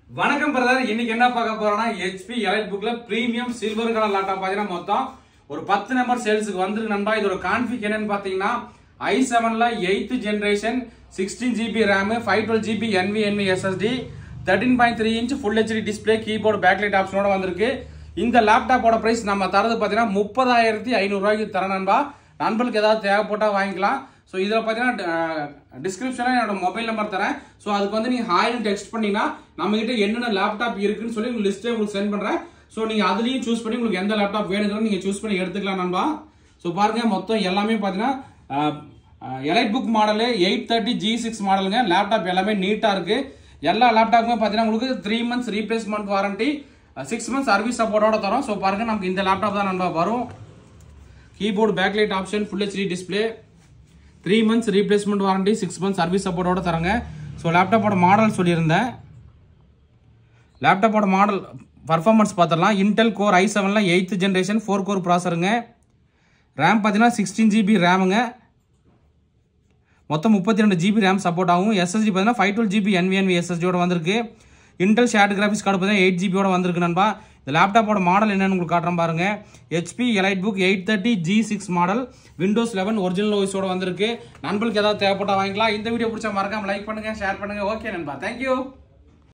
வணக்கம் பிரதர் இன்னைக்கு என்ன பார்க்க போறோம்னா ஹெச்பி எலைட் புக்ல பிரீமியம் சில்வர் கலர் லேப்டாப் பாத்தீங்கன்னா மொத்தம் ஒரு பத்து நம்பர் சேல்ஸுக்கு வந்திருக்கு நண்பா இதோட கான்ஃபிக் என்னன்னு பாத்தீங்கன்னா ஐ செவன்ல eighth generation sixteen GB RAM five twelve GB என்விஎன்வி SSD thirteen point three inch full HD display keyboard backlight ஆப்ஷனோட வந்திருக்கு இந்த லேப்டாப்போட பிரைஸ் நம்ம தரது பாத்தீங்கன்னா முப்பதாயிரத்தி ஐநூறு ரூபாய்க்கு தர நண்பா நண்பர்களுக்கு ஏதாவது தேவைப்பட்டா வாங்கிக்கலாம் ஸோ இதில் பார்த்தீங்கன்னா டிஸ்கிரிப்ஷனில் என்னோட மொபைல் நம்பர் தரேன் ஸோ அதுக்கு வந்து நீங்கள் ஹாய்னு டெக்ஸ்ட் பண்ணீங்கன்னா நம்மகிட்ட என்னென்ன லேப்டாப் இருக்குன்னு சொல்லி உங்களுக்கு லிஸ்ட்டே உங்களுக்கு சென்ட் பண்ணுறேன் ஸோ நீங்கள் அதுலேயும் சூஸ் பண்ணி உங்களுக்கு எந்த லேப்டாப் வேணுங்கிறத நீங்கள் சூஸ் பண்ணி எடுத்துக்கலாம் நண்பா ஸோ பாருங்க மொத்தம் எல்லாமே பார்த்தீங்கன்னா elite book model eight thirty G six மாடலுங்க லேப்டாப் எல்லாமே நீட்டாக இருக்கு எல்லா லேப்டாப்புமே பார்த்தீங்கன்னா உங்களுக்கு three months replacement warranty six months service சப்போர்ட்டோட தரோம் ஸோ பாருங்க நமக்கு இந்த லேப்டாப் தான் நண்பா வரும் keyboard backlight option full HD display three months replacement warranty six months service சப்போர்ட்டோட தராங்க ஸோ லேப்டாப்போட மாடல் சொல்லியிருந்தேன் லேப்டாப்போட மாடல் பர்ஃபார்மன்ஸ் பார்த்துடலாம் இன்டெல் கோர் ஐ செவனில் எயித்து ஜென்ரேஷன் ஃபோர் கோர் ப்ராசருங்க ரேம் பார்த்தீங்கன்னா சிக்ஸ்டீன் ஜிபி ரேமுங்க மொத்தம் முப்பத்தி ரெண்டு ஜிபி ரேம் சப்போர்ட் ஆகும் எஸ்எஸ்டி பார்த்தீங்கன்னா ஃபைவ் டுவெல் ஜிபி என்விஎன்வி எஸ்எஸ்டியோட வந்திருக்கு இன்டெல் ஷேர்ட் கிராஃபிக்ஸ் கார்டு பார்த்தீங்கன்னா எயிட் ஜிபியோட வந்திருக்கு நண்பா இந்த லேப்டாப்போட மாடல் என்னன்னு உங்களுக்கு காட்டுறேன் பாருங்க HP elite book eight thirty G six model Windows eleven original ஓய்ஸோட வந்திருக்கு நண்பர்களுக்கு ஏதாவது தேவைப்பட்டா வாங்கிக்கலாம் இந்த வீடியோ பிடிச்சா மறக்காம லைக் பண்ணுங்க ஷேர் பண்ணுங்க ஓகே நண்பா தேங்க்யூ